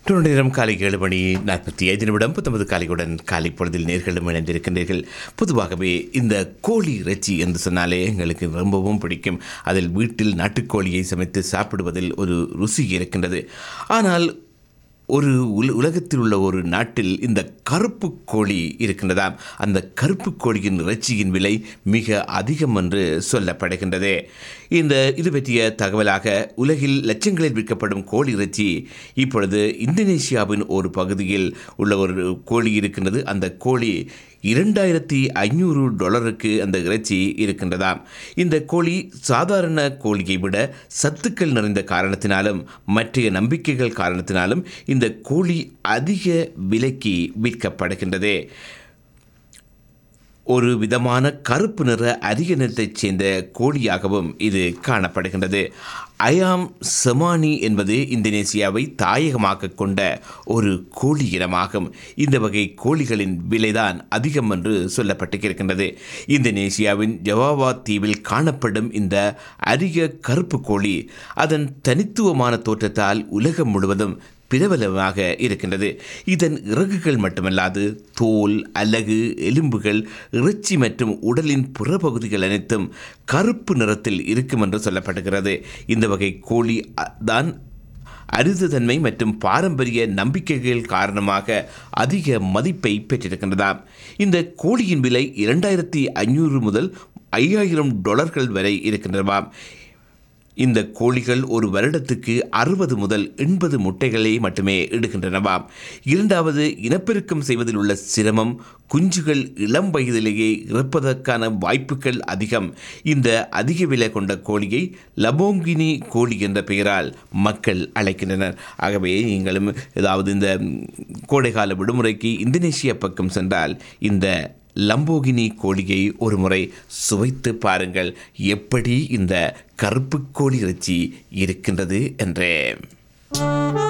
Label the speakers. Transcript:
Speaker 1: தொண்ணூறு நேரம் காலை ஏழு மணி நாற்பத்தி ஐந்து நிமிடம் பத்தொன்பது காலையுடன் காலை பொழுதில் நேர்களும் இணைந்திருக்கின்றீர்கள் பொதுவாகவே இந்த கோழி இறைச்சி என்று சொன்னாலே எங்களுக்கு ரொம்பவும் பிடிக்கும் அதில் வீட்டில் நாட்டுக்கோழியை சமைத்து சாப்பிடுவதில் ஒரு ருசி இருக்கின்றது ஆனால் ஒரு உல உலகத்தில் உள்ள ஒரு நாட்டில் இந்த கருப்பு கோழி இருக்கின்றதாம் அந்த கருப்பு கோழியின் இறைச்சியின் விலை மிக அதிகம் என்று சொல்லப்படுகின்றது இந்த இது பற்றிய தகவலாக உலகில் லட்சங்களில் விற்கப்படும் கோழி இறைச்சி இப்பொழுது இந்தோனேசியாவின் ஒரு பகுதியில் உள்ள ஒரு கோழி இருக்கின்றது அந்த கோழி இரண்டாயிரத்தி ஐநூறு டாலருக்கு அந்த இறைச்சி இருக்கின்றதாம் இந்த கோழி சாதாரண கோழியை விட சத்துக்கள் நிறைந்த காரணத்தினாலும் மற்றைய நம்பிக்கைகள் காரணத்தினாலும் இந்த கோழி அதிக விலைக்கு விற்கப்படுகின்றது ஒரு விதமான கருப்பு நிற அதிக நிறத்தைச் சேர்ந்த கோழியாகவும் இது காணப்படுகின்றது அயாம் செமானி என்பது இந்தோனேசியாவை தாயகமாக கொண்ட ஒரு கோழி இனமாகும் இந்த வகை கோழிகளின் விலைதான் அதிகம் என்று சொல்லப்பட்டிருக்கின்றது இந்தோனேசியாவின் ஜவாவா தீவில் காணப்படும் இந்த அரிய கருப்பு கோழி அதன் தனித்துவமான தோற்றத்தால் உலகம் முழுவதும் பிரபலமாக இருக்கின்றது இதன் இறகுகள் மட்டுமல்லாது தோல் அலகு எலும்புகள் இறைச்சி மற்றும் உடலின் புறப்பகுதிகள் அனைத்தும் கருப்பு நிறத்தில் இருக்கும் என்று சொல்லப்படுகிறது இந்த வகை கோழி அ, தான் அரிதுதன்மை மற்றும் பாரம்பரிய நம்பிக்கைகள் காரணமாக அதிக மதிப்பை பெற்றிருக்கின்றதாம் இந்த கோழியின் விலை இரண்டாயிரத்தி ஐநூறு முதல் ஐயாயிரம் டாலர்கள் வரை இருக்கின்றதாம் இந்த கோழிகள் ஒரு வருடத்துக்கு அறுபது முதல் எண்பது முட்டைகளை மட்டுமே இடுகின்றனவாம் இரண்டாவது இனப்பெருக்கம் செய்வதில் உள்ள சிரமம் குஞ்சுகள் இளம் வயதிலேயே இறப்பதற்கான வாய்ப்புகள் அதிகம் இந்த அதிக விலை கொண்ட கோழியை லபோங்கினி கோழி என்ற பெயரால் மக்கள் அழைக்கின்றனர் ஆகவே நீங்களும் ஏதாவது இந்த கோடைகால விடுமுறைக்கு இந்தோனேசியா பக்கம் சென்றால் இந்த லம்போகினி கோழியை ஒரு முறை சுவைத்து பாருங்கள் எப்படி இந்த கருப்பு கோழி இறைச்சி இருக்கின்றது என்றே